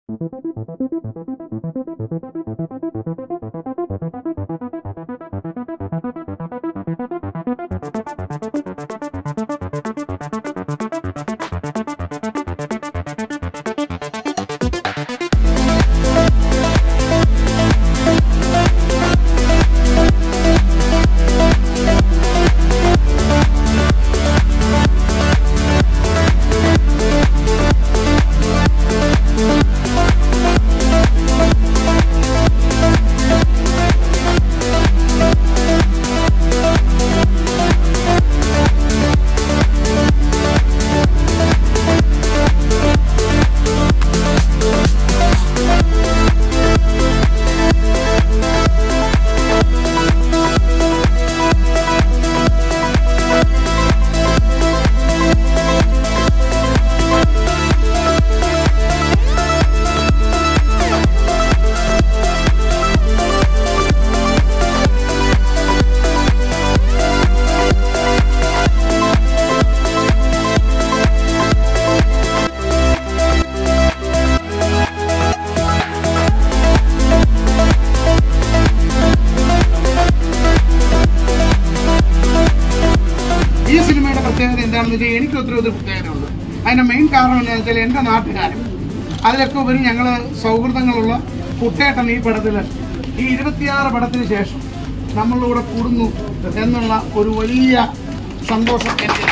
ഈ സിനിമയുടെ പ്രത്യേകത എന്താണെന്ന് വെച്ചാൽ എനിക്ക് ഒത്തിരി ഒത്തിരി പ്രത്യേകതയുണ്ട് അതിന്റെ മെയിൻ കാരണം എന്താണെന്ന് വെച്ചാൽ എൻ്റെ നാട്ടുകാരൻ അതിലൊക്കെ ഉപരി ഞങ്ങൾ സൗഹൃദങ്ങളുള്ള കുട്ടേട്ടൻ ഈ പടത്തിൽ ഈ ഇരുപത്തിയാറ് പടത്തിന് ശേഷം നമ്മളിലൂടെ കൂടുന്നു എന്നുള്ള ഒരു വലിയ സന്തോഷം എനിക്ക്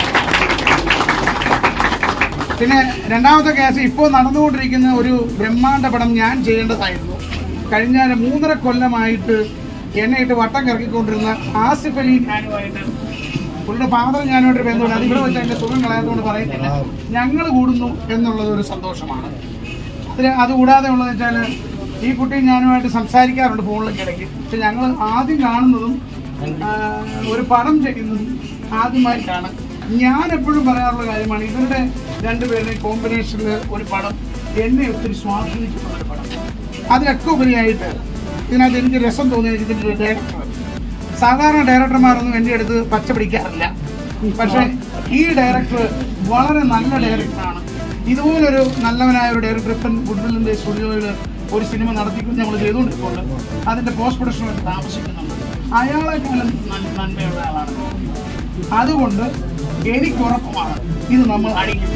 പിന്നെ രണ്ടാമത്തെ കേസ് ഇപ്പോൾ നടന്നുകൊണ്ടിരിക്കുന്ന ഒരു ബ്രഹ്മാണ്ഡ പടം ഞാൻ ചെയ്യേണ്ടതായിരുന്നു കഴിഞ്ഞ മൂന്നര കൊല്ലമായിട്ട് എന്നെ ഇട്ട് വട്ടം കറക്കിക്കൊണ്ടിരുന്ന ആസിഫ് അലി ഞാനുമായിട്ട് പുള്ളിയുടെ ഫാദർ ഞാനുമായിട്ട് ബന്ധമുണ്ട് അത് ഇവിടെ വെച്ച് അതിന്റെ സുഖം കളയാത്തതുകൊണ്ട് പറയുന്നില്ല ഞങ്ങൾ കൂടുന്നു എന്നുള്ളത് ഒരു സന്തോഷമാണ് അതിന് അതുകൂടാതെ ഉള്ളതെന്ന് വെച്ചാൽ ഈ കുട്ടി ഞാനുമായിട്ട് സംസാരിക്കാറുണ്ട് ഫോണിലൊക്കെ ഇടയ്ക്ക് പക്ഷെ ഞങ്ങൾ ആദ്യം കാണുന്നതും ആ, ഒരു പടം ചെയ്യുന്നതും ആദ്യമായിട്ടാണ് ഞാൻ എപ്പോഴും പറയാറുള്ള കാര്യമാണ് ഇവരുടെ രണ്ടുപേരുടെ കോമ്പിനേഷനിൽ ഒരു പടം എന്നെ ഒത്തിരി സ്വാധീനിച്ചിട്ടുള്ള ഒരു പടം അതിലൊക്കെ ഉപരിയായിട്ട് ഇതിനകത്ത് എനിക്ക് രസം തോന്നിയത് ഇതിൻ്റെ ഒരു ഡയറക്ടർ സാധാരണ ഡയറക്ടർമാരൊന്നും എൻ്റെ അടുത്ത് പച്ച പിടിക്കാറില്ല പക്ഷേ ഈ ഡയറക്ടർ വളരെ നല്ല ഡയറക്ടറാണ് ഇതുപോലൊരു നല്ലവനായ ഒരു ഡയറക്ടർ ഇപ്പം ഗുഡ്വില്ലിൻ്റെ സ്റ്റുഡിയോയിൽ ഒരു സിനിമ നടത്തിക്കൊണ്ട് നമ്മൾ ചെയ്തുകൊണ്ടിരിക്കുന്നുണ്ട് അതിൻ്റെ പോസ്റ്റ് പ്രൊഡക്ഷനൊക്കെ താമസിക്കുന്നുണ്ട് അയാളെക്കാളും നന്മ- നന്മയുള്ള ആളാണ് അതുകൊണ്ട് എനിക്ക് ഉറപ്പമാണ് ഇത് നമ്മൾ അടിക്കും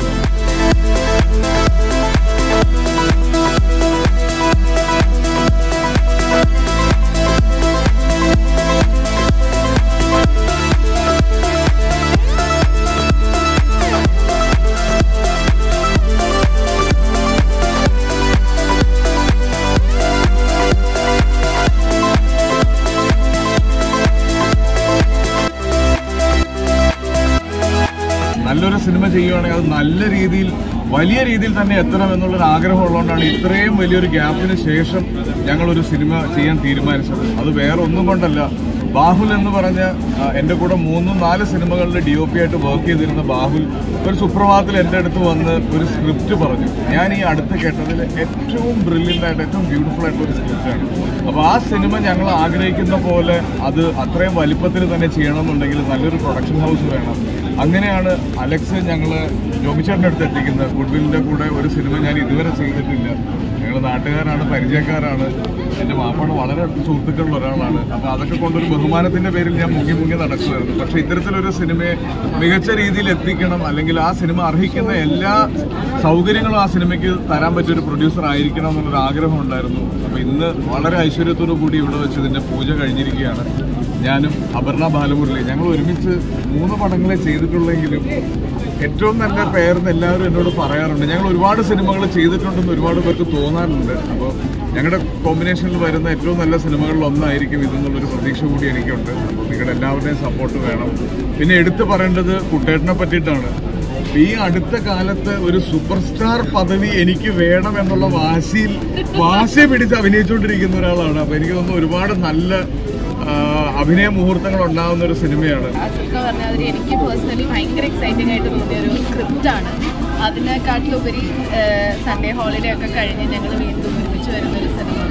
നല്ലൊരു സിനിമ ചെയ്യുവാണെങ്കിൽ അത് നല്ല രീതിയിൽ വലിയ രീതിയിൽ തന്നെ എത്തണം എന്നുള്ളൊരു ആഗ്രഹം ഉള്ളതുകൊണ്ടാണ് ഇത്രയും വലിയൊരു ഗ്യാപ്പിന് ശേഷം ഞങ്ങളൊരു സിനിമ ചെയ്യാൻ തീരുമാനിച്ചത് അത് വേറെ ഒന്നും കൊണ്ടല്ല ബാഹുൽ എന്ന് പറഞ്ഞ ആ, എൻ്റെ കൂടെ മൂന്നും നാല് സിനിമകളിൽ ഡി ഒ പി ആയിട്ട് വർക്ക് ചെയ്തിരുന്ന ബാഹുൽ ഒരു സുപ്രഭാതത്തിൽ എൻ്റെ അടുത്ത് വന്ന് ഒരു സ്ക്രിപ്റ്റ് പറഞ്ഞു ഞാൻ ഈ അടുത്ത് കേട്ടതിൽ ഏറ്റവും ബ്രില്യൻ്റ് ആയിട്ട് ഏറ്റവും ബ്യൂട്ടിഫുൾ ആയിട്ടുള്ള ഒരു സ്ക്രിപ്റ്റാണ് അപ്പോൾ ആ സിനിമ ഞങ്ങൾ ആഗ്രഹിക്കുന്ന പോലെ അത് അത്രയും വലിപ്പത്തിൽ തന്നെ ചെയ്യണമെന്നുണ്ടെങ്കിൽ നല്ലൊരു പ്രൊഡക്ഷൻ ഹൗസ് വേണം അങ്ങനെയാണ് അലക്സ് ഞങ്ങൾ ജോബിച്ചേട്ടൻ്റെ അടുത്ത് എത്തിക്കുന്നത് ഗുഡ്വില്ലിൻ്റെ കൂടെ ഒരു സിനിമ ഞാൻ ഇതുവരെ ചെയ്തിട്ടില്ല ഞങ്ങൾ നാട്ടുകാരാണ് പരിചയക്കാരാണ് എൻ്റെ മാപ്പാണ് വളരെ അടുത്ത സുഹൃത്തുക്കളുള്ള ഒരാളാണ് അപ്പോൾ അതൊക്കെ കൊണ്ടൊരു ബഹുമാനത്തിൻ്റെ പേരിൽ ഞാൻ മുങ്ങി മുങ്ങി നടക്കുമായിരുന്നു പക്ഷേ ഇത്തരത്തിലൊരു സിനിമയെ മികച്ച രീതിയിൽ എത്തിക്കണം അല്ലെങ്കിൽ ആ സിനിമ അർഹിക്കുന്ന എല്ലാ സൗകര്യങ്ങളും ആ സിനിമയ്ക്ക് തരാൻ പറ്റിയ ഒരു പ്രൊഡ്യൂസർ ആയിരിക്കണം എന്നുള്ളൊരു ആഗ്രഹം ഉണ്ടായിരുന്നു അപ്പോൾ ഇന്ന് വളരെ ഐശ്വര്യത്തോടു കൂടി ഇവിടെ വെച്ച് ഇതിൻ്റെ പൂജ കഴിഞ്ഞിരിക്കുകയാണ് ഞാനും അപർണ ബാലമുരളി ഞങ്ങൾ ഒരുമിച്ച് മൂന്ന് പടങ്ങളെ ചെയ്തിട്ടുള്ളെങ്കിലും ഏറ്റവും നല്ല പേരെന്ന് എല്ലാവരും എന്നോട് പറയാറുണ്ട് ഞങ്ങൾ ഒരുപാട് സിനിമകൾ ചെയ്തിട്ടുണ്ടെന്ന് ഒരുപാട് പേർക്ക് തോന്നാറുണ്ട് അപ്പോൾ ഞങ്ങളുടെ കോമ്പിനേഷനിൽ വരുന്ന ഏറ്റവും നല്ല സിനിമകളിൽ ഒന്നായിരിക്കും ഇതെന്നുള്ളൊരു പ്രതീക്ഷ കൂടി എനിക്കുണ്ട് അപ്പോൾ നിങ്ങളുടെ എല്ലാവരുടെയും സപ്പോർട്ട് വേണം പിന്നെ എടുത്തു പറയേണ്ടത് കുട്ടേട്ടനെ പറ്റിയിട്ടാണ് ഈ അടുത്ത കാലത്ത് ഒരു സൂപ്പർ സ്റ്റാർ പദവി എനിക്ക് വേണം എന്നുള്ള വാശിയിൽ വാശി പിടിച്ച് അഭിനയിച്ചുകൊണ്ടിരിക്കുന്ന ഒരാളാണ് അപ്പൊ എനിക്ക് തോന്നുന്നു ഒരുപാട് നല്ല ആ, അഭിനയ മുഹൂർത്തങ്ങൾ ഉണ്ടാകുന്ന ഒരു സിനിമയാണ് ആസിഫ പറഞ്ഞാൽ എനിക്ക് പേഴ്സണലി ഭയങ്കര എക്സൈറ്റിംഗ് ആയിട്ട് തോന്നിയ ഒരു സ്ക്രിപ്റ്റാണ് അതിനെക്കാട്ടിലുപരി സൺഡേ ഹോളിഡേ ഒക്കെ കഴിഞ്ഞ് ഞങ്ങൾ വീണ്ടും ഒരുമിച്ച് വരുന്ന ഒരു സിനിമ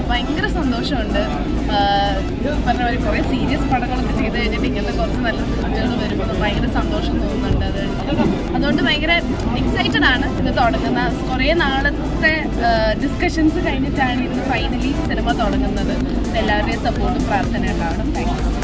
ഭയങ്കര സന്തോഷമുണ്ട് ആഹ് പറഞ്ഞ പോലെ കുറേ സീരിയസ് പടങ്ങളൊക്കെ ചെയ്ത് കഴിഞ്ഞിട്ട് ഇങ്ങനത്തെ കുറച്ച് നല്ല സ്ക്രിപ്റ്റുകൾ വരുമ്പോൾ ഭയങ്കര സന്തോഷം തോന്നുന്നുണ്ട് അത് അതുകൊണ്ട് ഭയങ്കര എക്സൈറ്റഡ് ആണ് ഇത് തുടങ്ങുന്ന കുറേ നാളത്തെ ഡിസ്കഷൻസ് കഴിഞ്ഞിട്ടാണ് ഇന്ന് ഫൈനലി സിനിമ തുടങ്ങുന്നത് എല്ലാവരുടെയും സപ്പോർട്ടും പ്രാർത്ഥന ഉണ്ടാവണം താങ്ക് യു